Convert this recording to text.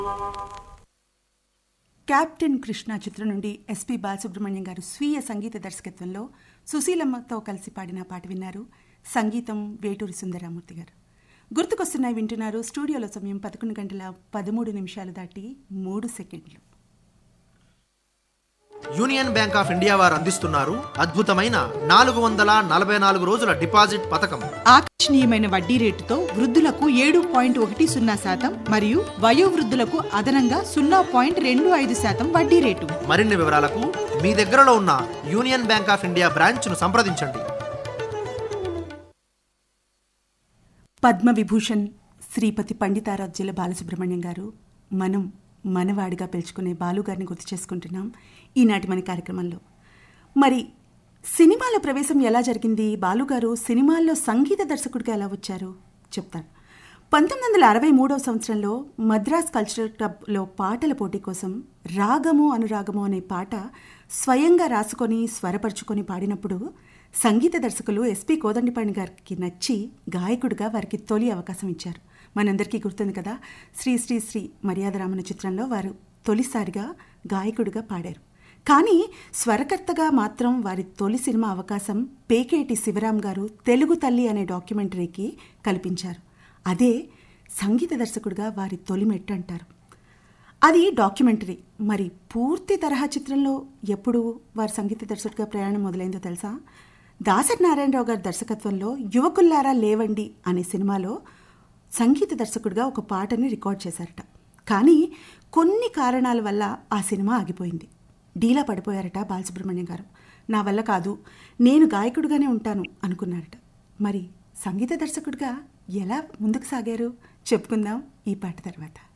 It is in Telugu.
కెప్టెన్ కృష్ణ చిత్రం నుండి ఎస్పి బాలసుబ్రహ్మణ్యం గారు స్వీయ సంగీత దర్శకత్వంలో సుశీలమ్మతో కలిసి పాడిన పాట విన్నారు సంగీతం వేటూరి సుందరామూర్తి గారు గుర్తుకొస్తున్నాయి వింటున్నారు స్టూడియోలో సమయం పదకొండు గంటల పదమూడు నిమిషాలు దాటి మూడు సెకండ్లు యూనియన్ బ్యాంక్ ఆఫ్ ఇండియా వారు అందిస్తున్నారు అద్భుతమైన నాలుగు వందల నలభై నాలుగు రోజుల డిపాజిట్ పథకం ఆకర్షణీయమైన వడ్డీ రేటుతో వృద్ధులకు ఏడు పాయింట్ ఒకటి సున్నా శాతం మరియు వయోవృద్ధులకు అదనంగా సున్నా పాయింట్ రెండు ఐదు శాతం వడ్డీ రేటు మరిన్ని వివరాలకు మీ దగ్గరలో ఉన్న యూనియన్ బ్యాంక్ ఆఫ్ ఇండియా బ్రాంచ్ను సంప్రదించండి పద్మవిభూషణ్ శ్రీపతి పండితారాజ్యుల బాలసుబ్రహ్మణ్యం గారు మనం మనవాడిగా పిలుచుకునే బాలుగారిని గుర్తు చేసుకుంటున్నాం ఈనాటి మన కార్యక్రమంలో మరి సినిమాల ప్రవేశం ఎలా జరిగింది బాలుగారు సినిమాల్లో సంగీత దర్శకుడిగా ఎలా వచ్చారు చెప్తాను పంతొమ్మిది వందల అరవై మూడవ సంవత్సరంలో మద్రాస్ కల్చరల్ క్లబ్లో పాటల పోటీ కోసం రాగము అనురాగము అనే పాట స్వయంగా రాసుకొని స్వరపరుచుకొని పాడినప్పుడు సంగీత దర్శకులు ఎస్పి కోదండిపాణి గారికి నచ్చి గాయకుడిగా వారికి తొలి అవకాశం ఇచ్చారు మనందరికీ గుర్తుంది కదా శ్రీ శ్రీ శ్రీ మర్యాదరామన చిత్రంలో వారు తొలిసారిగా గాయకుడిగా పాడారు కానీ స్వరకర్తగా మాత్రం వారి తొలి సినిమా అవకాశం పేకేటి శివరాం గారు తెలుగు తల్లి అనే డాక్యుమెంటరీకి కల్పించారు అదే సంగీత దర్శకుడిగా వారి తొలి మెట్టు అంటారు అది డాక్యుమెంటరీ మరి పూర్తి తరహా చిత్రంలో ఎప్పుడు వారి సంగీత దర్శకుడిగా ప్రయాణం మొదలైందో తెలుసా దాసరి నారాయణరావు గారి దర్శకత్వంలో యువకుల్లారా లేవండి అనే సినిమాలో సంగీత దర్శకుడిగా ఒక పాటని రికార్డ్ చేశారట కానీ కొన్ని కారణాల వల్ల ఆ సినిమా ఆగిపోయింది డీలా పడిపోయారట బాలసుబ్రహ్మణ్యం గారు నా వల్ల కాదు నేను గాయకుడిగానే ఉంటాను అనుకున్నారట మరి సంగీత దర్శకుడిగా ఎలా ముందుకు సాగారు చెప్పుకుందాం ఈ పాట తర్వాత